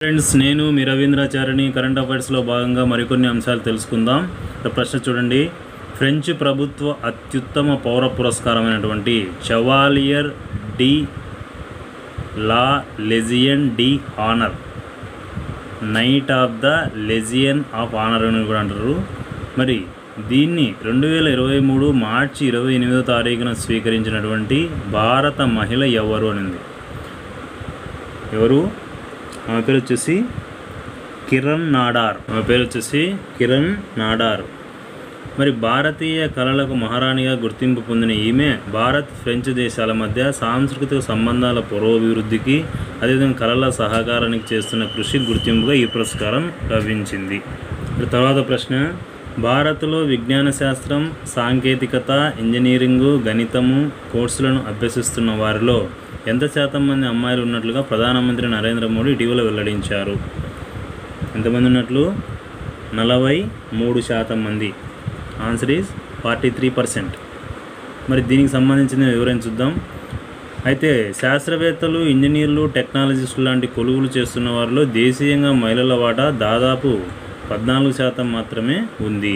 friends నేను మీ రవీంద్రాచారిని current అఫైర్స్లో భాగంగా మరికొన్ని అంశాలు తెలుసుకుందాం ఇక్కడ ప్రశ్న చూడండి ఫ్రెంచ్ ప్రభుత్వ అత్యుత్తమ పౌర పురస్కారమైనటువంటి చవాలియర్ డి లా లెజియన్ డి హానర్ knight of the Legion of honour అని కూడా అంటారు మరి దీన్ని రెండు వేల ఇరవై మూడు మార్చి ఇరవై ఎనిమిదో తారీఖున స్వీకరించినటువంటి భారత మహిళ ఎవరు అనింది ఎవరు ఆమె పేరు వచ్చేసి కిరణ్ నాడార్ ఆమె పేరు వచ్చేసి కిరణ్ నాడార్ మరి భారతీయ కళలకు మహారాణిగా గుర్తింపు పొందిన ఈమె భారత్ ఫ్రెంచ్ దేశాల మధ్య సాంస్కృతిక సంబంధాల పురోభివృద్ధికి అదేవిధంగా కళల సహకారానికి చేస్తున్న కృషి గుర్తింపుగా ఈ పురస్కారం లభించింది ఇప్పుడు తర్వాత ప్రశ్న భారత్లో విజ్ఞాన శాస్త్రం సాంకేతికత ఇంజనీరింగు గణితము కోర్సులను అభ్యసిస్తున్న వారిలో ఎంత శాతం మంది అమ్మాయిలు ఉన్నట్లుగా ప్రధానమంత్రి నరేంద్ర మోడీ ఇటీవల వెల్లడించారు ఎంతమంది ఉన్నట్లు నలభై మూడు శాతం మంది answer is forty three percent మరి దీనికి సంబంధించిన వివరం చూద్దాం అయితే శాస్త్రవేత్తలు ఇంజనీర్లు టెక్నాలజిస్టులు లాంటి కొలువులు చేస్తున్న వారిలో దేశీయంగా మహిళల వాటా దాదాపు పద్నాలుగు శాతం మాత్రమే ఉంది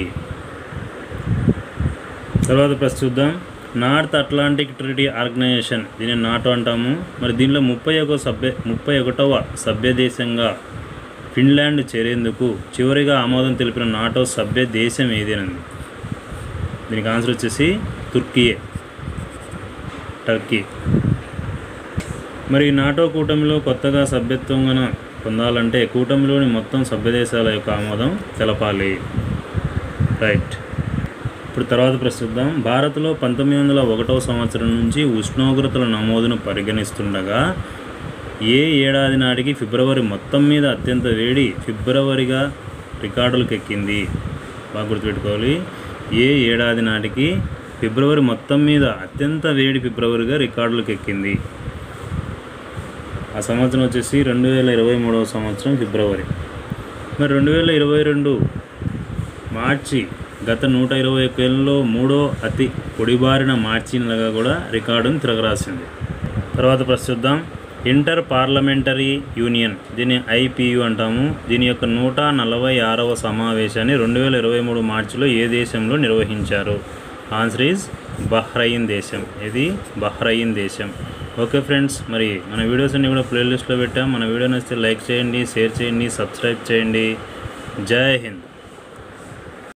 తర్వాత ప్రశ్న చూద్దాం నార్త్ అట్లాంటిక్ ట్రిటీ ఆర్గనైజేషన్ దీన్ని నాటో అంటాము మరి దీనిలో ముప్పై ఒక సభ్య ముప్పై ఒకటవ సభ్య దేశంగా ఫిన్లాండ్ చేరేందుకు చివరిగా ఆమోదం తెలిపిన నాటో సభ్య దేశం ఏదేనంది దీనికి ఆన్సర్ వచ్చేసి తుర్కీయే టర్కీ మరి ఈ నాటో కూటమిలో కొత్తగా సభ్యత్వం గన పొందాలంటే కూటమిలోని మొత్తం సభ్య దేశాల యొక్క ఆమోదం తెలపాలి రైట్ ఇప్పుడు తర్వాత ప్రస్తుతం భారత్లో పంతొమ్మిది వందల ఒకటవ సంవత్సరం నుంచి ఉష్ణోగ్రతల నమోదును పరిగణిస్తుండగా ఏ ఏడాది నాటికి ఫిబ్రవరి మొత్తం మీద అత్యంత వేడి ఫిబ్రవరిగా రికార్డులకు ఎక్కింది బాగా గుర్తుపెట్టుకోవాలి ఏ ఏడాది నాటికి ఫిబ్రవరి మొత్తం మీద అత్యంత వేడి ఫిబ్రవరిగా రికార్డులకు ఎక్కింది ఆ సంవత్సరం వచ్చేసి రెండు వేల ఇరవై మూడవ సంవత్సరం ఫిబ్రవరి మరి రెండు వేల ఇరవై రెండు మార్చి గత నూట ఇరవై ఒక్క ఏళ్ళలో మూడో అతి పొడిబారిన మార్చి నెలగా కూడా రికార్డును తిరగరాసింది తర్వాత ప్రస్తుతం ఇంటర్ పార్లమెంటరీ యూనియన్ దీన్ని ఐపియు అంటాము దీని యొక్క నూట నలభై ఆరవ సమావేశాన్ని రెండు వేల ఇరవై మూడు మార్చిలో ఏ దేశంలో నిర్వహించారు ఆన్సర్ ఈజ్ బహ్రయిన్ దేశం ఇది బహ్రయిన్ దేశం ఓకే ఫ్రెండ్స్ మరి మన వీడియోస్ అన్ని కూడా ప్లేలిస్ట్లో పెట్టాం మన వీడియో నచ్చితే లైక్ చేయండి షేర్ చేయండి సబ్స్క్రైబ్ చేయండి జై హింద్